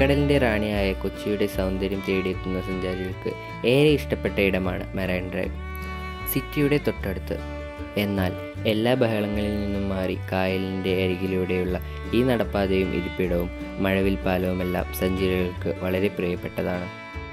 അറബിക്കടലിൻ്റെ റാണിയായ കൊച്ചിയുടെ സൗന്ദര്യം തേടിയെത്തുന്ന സഞ്ചാരികൾക്ക് ഏറെ ഇഷ്ടപ്പെട്ട ഇടമാണ് മെറൈൻ ഡ്രൈവ് സിറ്റിയുടെ തൊട്ടടുത്ത് എന്നാൽ എല്ലാ ബഹളങ്ങളിൽ നിന്നും മാറി കായലിൻ്റെ അരികിലൂടെയുള്ള ഈ നടപ്പാതയും ഇരിപ്പിടവും മഴവിൽ പാലവുമെല്ലാം സഞ്ചാരികൾക്ക് വളരെ പ്രിയപ്പെട്ടതാണ്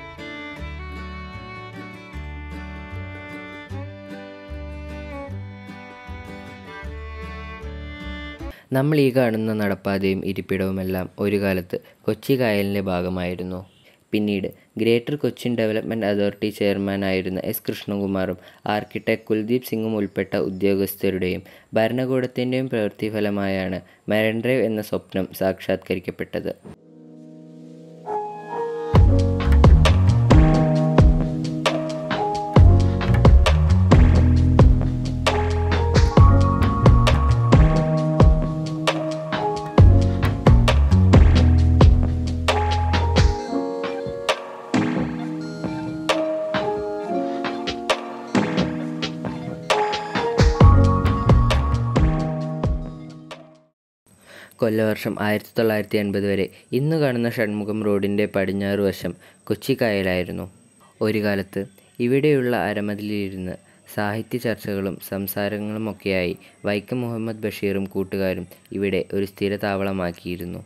നമ്മൾ ഈ കാണുന്ന നടപ്പാതയും ഇരിപ്പിടവുമെല്ലാം ഒരു കാലത്ത് കൊച്ചി കായലിൻ്റെ ഭാഗമായിരുന്നു പിന്നീട് ഗ്രേറ്റർ കൊച്ചിൻ ഡെവലപ്മെൻറ്റ് അതോറിറ്റി ചെയർമാനായിരുന്ന എസ് കൃഷ്ണകുമാറും ആർക്കിടെക്ട് കുൽദീപ് സിംഗും ഉൾപ്പെട്ട ഉദ്യോഗസ്ഥരുടെയും ഭരണകൂടത്തിൻ്റെയും പ്രവൃത്തിഫലമായാണ് മെറൈൻ ഡ്രൈവ് എന്ന സ്വപ്നം സാക്ഷാത്കരിക്കപ്പെട്ടത് കൊല്ലവർഷം ആയിരത്തി തൊള്ളായിരത്തി എൺപത് വരെ ഇന്ന് കാണുന്ന ഷൺമുഖം റോഡിൻ്റെ പടിഞ്ഞാറ് വശം കൊച്ചിക്കായലായിരുന്നു ഒരു കാലത്ത് ഇവിടെയുള്ള അരമതിലിരുന്ന് സാഹിത്യ ചർച്ചകളും സംസാരങ്ങളുമൊക്കെയായി വൈക്കം മുഹമ്മദ് ബഷീറും കൂട്ടുകാരും ഇവിടെ ഒരു സ്ഥിര താവളമാക്കിയിരുന്നു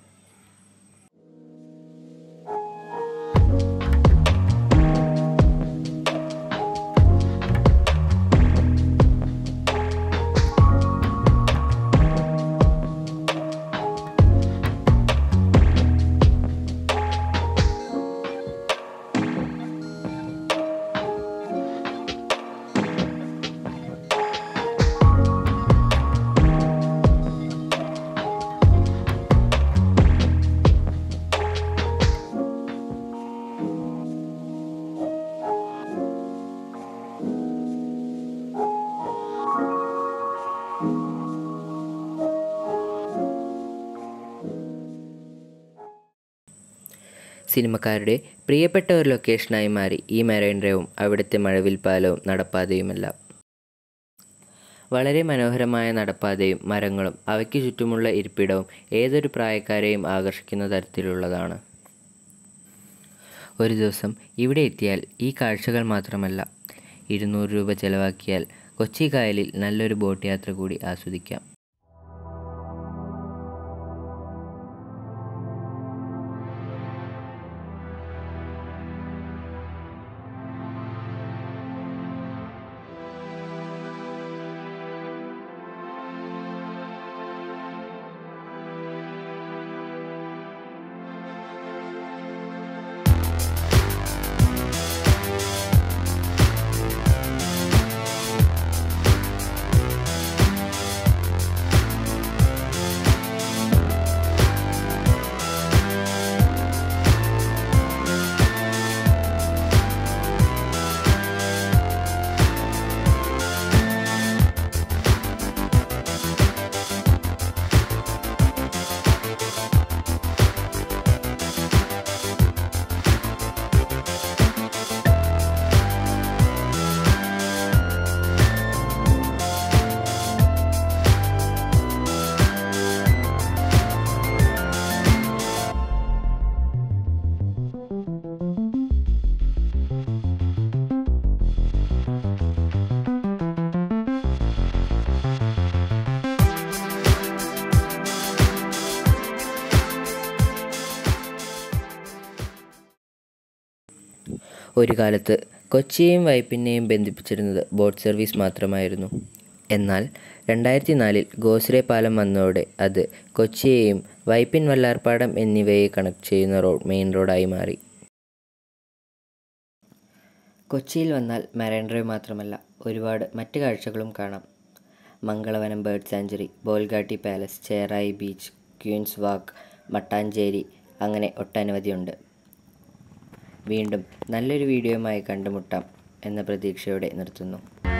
സിനിമക്കാരുടെ പ്രിയപ്പെട്ട ഒരു ലൊക്കേഷനായി മാറി ഈ മെറൈൻ ഡ്രൈവും അവിടുത്തെ മഴവിൽ പാലവും നടപ്പാതയുമെല്ലാം വളരെ മനോഹരമായ നടപ്പാതയും മരങ്ങളും അവയ്ക്ക് ചുറ്റുമുള്ള ഇരിപ്പിടവും ഏതൊരു പ്രായക്കാരെയും ആകർഷിക്കുന്ന തരത്തിലുള്ളതാണ് ഒരു ദിവസം ഇവിടെ എത്തിയാൽ ഈ കാഴ്ചകൾ മാത്രമല്ല ഇരുന്നൂറ് രൂപ ചെലവാക്കിയാൽ കൊച്ചി കായലിൽ നല്ലൊരു ബോട്ട് യാത്ര കൂടി ആസ്വദിക്കാം ഒരു കാലത്ത് കൊച്ചിയെയും വൈപ്പിനെയും ബന്ധിപ്പിച്ചിരുന്നത് ബോട്ട് സർവീസ് മാത്രമായിരുന്നു എന്നാൽ രണ്ടായിരത്തി നാലിൽ ഗോസ്രെ പാലം വന്നതോടെ അത് കൊച്ചിയെയും വൈപ്പിൻ വല്ലാർപാടം എന്നിവയെ കണക്ട് ചെയ്യുന്ന റോഡ് മെയിൻ റോഡായി മാറി കൊച്ചിയിൽ വന്നാൽ മെറൈൻ ഡ്രൈവ് മാത്രമല്ല ഒരുപാട് മറ്റ് കാഴ്ചകളും കാണാം Mangalavanam Bird Sanctuary Bolgatty Palace Cherai Beach Queen's Walk Mattancherry അങ്ങനെ ഒട്ടനവധിയുണ്ട് വീണ്ടും നല്ലൊരു വീഡിയോയുമായി കണ്ടുമുട്ടാം എന്ന പ്രതീക്ഷയോടെ നിർത്തുന്നു